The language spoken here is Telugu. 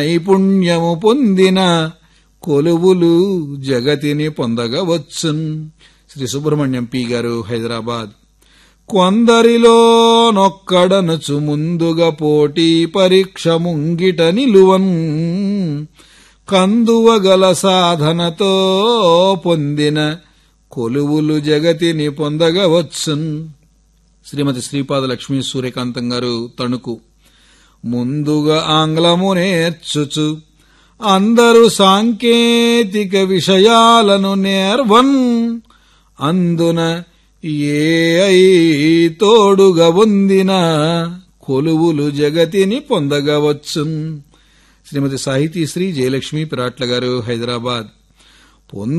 నైపుణ్యము పొందిన కొలువులు జగతిని పొందగవచ్చున్ శ్రీ సుబ్రహ్మణ్యం పి గారు హైదరాబాద్ కొందరిలో నొక్కడనుచు ముందుగా పోటీ పరీక్ష ముంగిట నిలువన్ కందువగల సాధనతో పొందిన కొలువులు జగతిని పొందగవచ్చున్ శ్రీమతి శ్రీపాద లక్ష్మీ సూర్యకాంతం గారు తణుకు ముందుగా ఆంగ్లము నేర్చుచు అందరూ సాంకేతిక విషయాలను నేర్వన్ అందున ఏ తోడుగా పొందిన కొలువులు జగతిని పొందగవచ్చున్ శ్రీమతి సాహితీ శ్రీ జయలక్ష్మి పిరాట్ల గారు హైదరాబాద్ పొంద